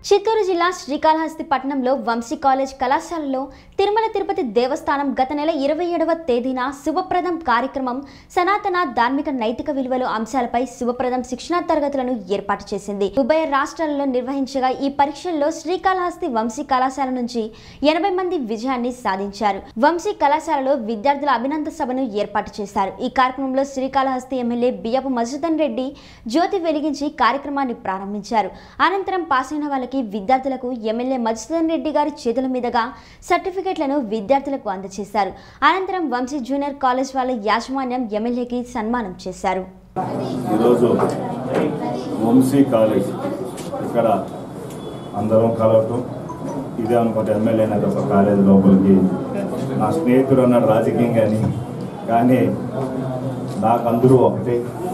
చిత్తూరు జిల్లా శ్రీకాళహస్తి పట్టణంలో వంశీ కాలేజ్ కళాశాలలో తిరుమల తిరుపతి దేవస్థానం గత నెల ఇరవై ఏడవ తేదీన శుభప్రదం కార్యక్రమం సనాతన ధార్మిక నైతిక విలువలు అంశాలపై శుభప్రదం శిక్షణా తరగతులను ఏర్పాటు చేసింది ఉభయ రాష్ట్రాలలో నిర్వహించగా ఈ పరీక్షల్లో శ్రీకాళహస్తి వంశీ కళాశాల నుంచి ఎనభై మంది విజయాన్ని సాధించారు వంశీ కళాశాలలో విద్యార్థుల అభినందన సభను ఏర్పాటు చేశారు ఈ కార్యక్రమంలో శ్రీకాళహస్తి ఎమ్మెల్యే బియ్యపు మధుసూదన్ రెడ్డి జ్యోతి వెలిగించి కార్యక్రమాన్ని ప్రారంభించారు అనంతరం పాస్ అయిన వాళ్ళకి విద్యార్థులకు ఎమ్మెల్యే మధుసూదన్ రెడ్డి గారి చేతుల మీదుగా సర్టిఫికెట్లను విద్యార్థులకు అందజేశారు అనంతరం వంశీ జూనియర్ కాలేజ్ వాళ్ళ యాజమాన్యం ఎమ్మెల్యేకి సన్మానం చేశారు ఈరోజు వంశీ కాలేజ్ ఇక్కడ అందరం కలవటం ఇదే అనుకుంటే ఎమ్మెల్యే అనేది ఒక కాలేజ్ లోపలికి నా స్నేహితుడు అన్నాడు రాజకీయం కానీ కానీ నాకు అందరూ ఒకటే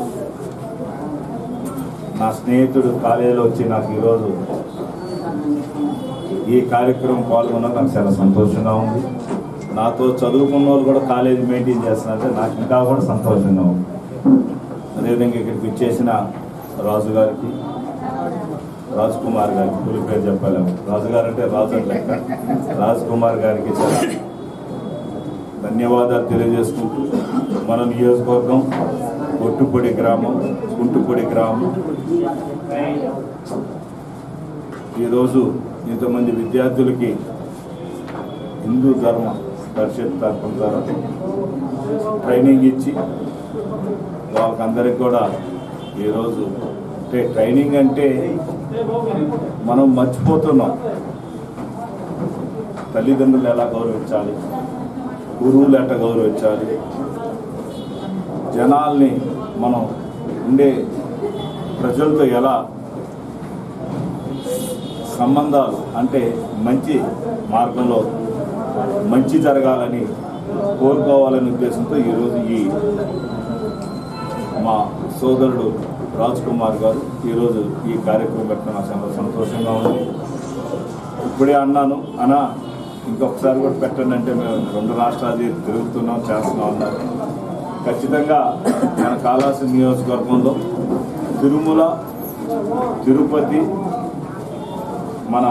నా స్నేహితుడు కాలేజీలో వచ్చి నాకు ఈరోజు ఈ కార్యక్రమం పాల్గొన్నా నాకు చాలా సంతోషంగా ఉంది నాతో చదువుకున్న వాళ్ళు కూడా కాలేజీ మెయింటైన్ చేస్తున్నారంటే నాకు ఇంకా కూడా సంతోషంగా ఉంది అదేవిధంగా ఇక్కడికి ఇచ్చేసిన రాజు గారికి రాజ్ కుమార్ గారికి పులి పేరు చెప్పలేము రాజు గారు అంటే రాజు అని లెక్క రాజ్ కుమార్ గారికి చాలా ధన్యవాదాలు తెలియజేసుకుంటూ మన నియోజకవర్గం ఒట్టుపొడి గ్రామం గుంటుపొడి గ్రామం ఈరోజు ఇంతమంది విద్యార్థులకి హిందూ ధర్మ పరిషత్ తరఫున ద్వారా ట్రైనింగ్ ఇచ్చి వాళ్ళకందరికి కూడా ఈరోజు అంటే ట్రైనింగ్ అంటే మనం మర్చిపోతున్నాం తల్లిదండ్రులు ఎలా గౌరవించాలి గురువులు ఎట్లా గౌరవించాలి జనాల్ని మనం ఉండే ప్రజలతో ఎలా సంబంధాలు అంటే మంచి మార్గంలో మంచి జరగాలని కోరుకోవాలనే ఉద్దేశంతో ఈరోజు ఈ మా సోదరుడు రాజ్ కుమార్ గారు ఈరోజు ఈ కార్యక్రమం పెట్టడం నాకు చాలా సంతోషంగా ఉంది ఇప్పుడే అన్నాను అన్నా ఇంకొకసారి కూడా పెట్టండి అంటే మేము రెండు రాష్ట్రాలు తిరుగుతున్నాం చేస్తున్నాం అన్నారు ఖచ్చితంగా మన కాళాసి నియోజకవర్గంలో తిరుమల తిరుపతి మన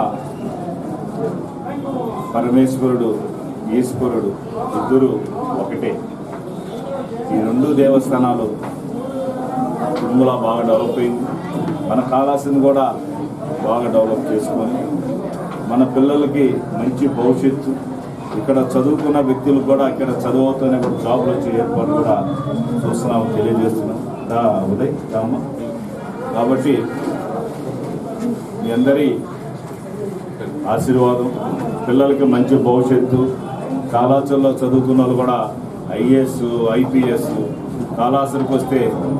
పరమేశ్వరుడు ఈశ్వరుడు ఇద్దరు ఒకటే ఈ రెండు దేవస్థానాలు తిరుమల బాగా డెవలప్ అయింది మన కాళాసిని కూడా బాగా డెవలప్ చేసుకొని మన పిల్లలకి మంచి భవిష్యత్తు ఇక్కడ చదువుకున్న వ్యక్తులు కూడా ఇక్కడ చదువుతూనే కూడా జాబ్లు వచ్చే ఏర్పాటు కూడా చూస్తున్నాం తెలియజేస్తున్నాం దా ఉదయ్ రామ్మ కాబట్టి మీ అందరి ఆశీర్వాదం పిల్లలకి మంచి భవిష్యత్తు కళాశాలలో చదువుకున్న వాళ్ళు కూడా ఐఏఎస్ ఐపీఎస్ కళాశాలకు వస్తే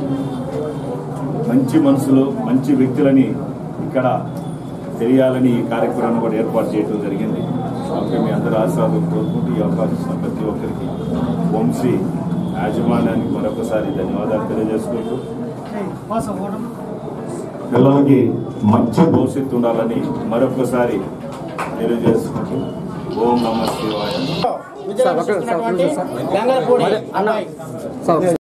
మంచి మనుషులు మంచి వ్యక్తులని ఇక్కడ తెలియాలని ఈ కార్యక్రమాన్ని కూడా ఏర్పాటు చేయడం జరిగింది కాబట్టి మీ అందరి ఆశీర్వాదం కోరుకుంటూ ఈ అవకాశం ఇచ్చిన ప్రతి ఒక్కరికి వంశీ యాజమాన్యానికి మరొకసారి ధన్యవాదాలు తెలియజేసుకుంటూ పిల్లలకి మంచి భవిష్యత్తు ఉండాలని మరొకసారి తెలియజేసుకుంటూ ఓం నమ శివాయ సార్, ఒక్క- సార్, విద్యను సార్. బెంగళపూడి మరి అన్న అబ్బాయి సార్